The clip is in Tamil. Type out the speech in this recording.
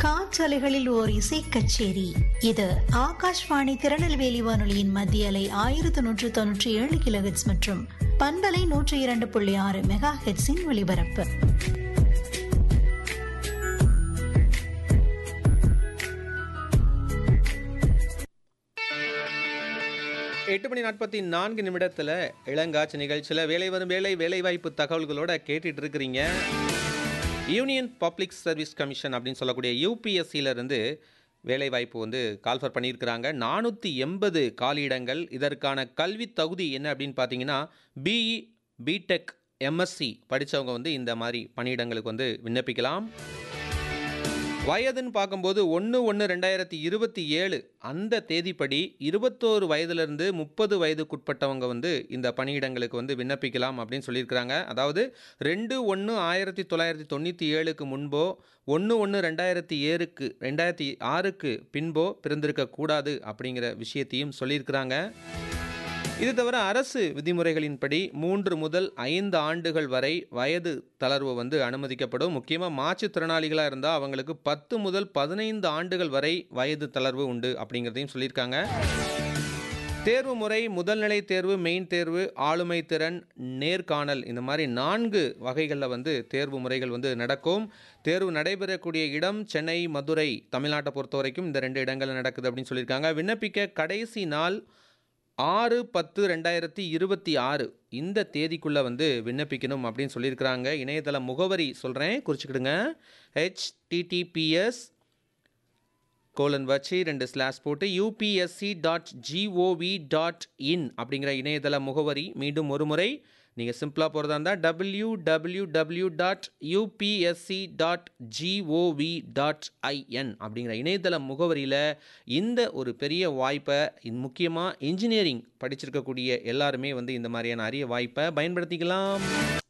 காற்றலைகளில் ஓர் இசை கச்சேரி இது ஆகாஷ்வாணி திருநெல்வேலி வானொலியின் மத்திய அலை ஆயிரத்தி நூற்று தொன்னூற்றி ஏழு கிலோஹெட்ஸ் மற்றும் பண்பலை நூற்றி இரண்டு புள்ளி ஆறு மெகா ஹெட்ஸின் ஒலிபரப்பு எட்டு மணி நாற்பத்தி நான்கு நிமிடத்தில் இளங்காட்சி நிகழ்ச்சியில் வேலை வரும் வேலை வேலைவாய்ப்பு தகவல்களோட கேட்டுட்டு இருக்கிறீங்க யூனியன் பப்ளிக் சர்வீஸ் கமிஷன் அப்படின்னு சொல்லக்கூடிய யூபிஎஸ்சியில இருந்து வேலைவாய்ப்பு வந்து கால்ஃபர் பண்ணியிருக்கிறாங்க நானூற்றி எண்பது காலியிடங்கள் இதற்கான கல்வி தகுதி என்ன அப்படின்னு பார்த்தீங்கன்னா பிஇ பிடெக் எம்எஸ்சி படித்தவங்க வந்து இந்த மாதிரி பணியிடங்களுக்கு வந்து விண்ணப்பிக்கலாம் வயதுன்னு பார்க்கும்போது ஒன்று ஒன்று ரெண்டாயிரத்தி இருபத்தி ஏழு அந்த தேதிப்படி இருபத்தோரு வயதுலேருந்து முப்பது வயதுக்குட்பட்டவங்க வந்து இந்த பணியிடங்களுக்கு வந்து விண்ணப்பிக்கலாம் அப்படின்னு சொல்லியிருக்கிறாங்க அதாவது ரெண்டு ஒன்று ஆயிரத்தி தொள்ளாயிரத்தி தொண்ணூற்றி ஏழுக்கு முன்போ ஒன்று ஒன்று ரெண்டாயிரத்தி ஏழுக்கு ரெண்டாயிரத்தி ஆறுக்கு பின்போ பிறந்திருக்கக்கூடாது அப்படிங்கிற விஷயத்தையும் சொல்லியிருக்கிறாங்க இது தவிர அரசு விதிமுறைகளின்படி மூன்று முதல் ஐந்து ஆண்டுகள் வரை வயது தளர்வு வந்து அனுமதிக்கப்படும் முக்கியமாக மாற்றுத்திறனாளிகளாக இருந்தால் அவங்களுக்கு பத்து முதல் பதினைந்து ஆண்டுகள் வரை வயது தளர்வு உண்டு அப்படிங்கிறதையும் சொல்லியிருக்காங்க தேர்வு முறை முதல்நிலை தேர்வு மெயின் தேர்வு ஆளுமை திறன் நேர்காணல் இந்த மாதிரி நான்கு வகைகளில் வந்து தேர்வு முறைகள் வந்து நடக்கும் தேர்வு நடைபெறக்கூடிய இடம் சென்னை மதுரை தமிழ்நாட்டை பொறுத்த வரைக்கும் இந்த ரெண்டு இடங்கள் நடக்குது அப்படின்னு சொல்லியிருக்காங்க விண்ணப்பிக்க கடைசி நாள் ஆறு பத்து ரெண்டாயிரத்தி இருபத்தி ஆறு இந்த தேதிக்குள்ளே வந்து விண்ணப்பிக்கணும் அப்படின்னு சொல்லியிருக்கிறாங்க இணையதள முகவரி சொல்கிறேன் குறிச்சிக்கிடுங்க ஹெச்டிடிபிஎஸ் கோலன் வச்சு ரெண்டு ஸ்லாஷ் போட்டு UPSC dot GOV dot in அப்படிங்கிற இணையதள முகவரி மீண்டும் ஒரு முறை நீங்கள் சிம்பிளாக போகிறதா இருந்தால் W W W dot UPSC dot GOV dot IN அப்படிங்கிற இணையதள முகவரியில் இந்த ஒரு பெரிய வாய்ப்பை முக்கியமாக இன்ஜினியரிங் படிச்சிருக்கக்கூடிய எல்லாருமே வந்து இந்த மாதிரியான அரிய வாய்ப்பை பயன்படுத்திக்கலாம்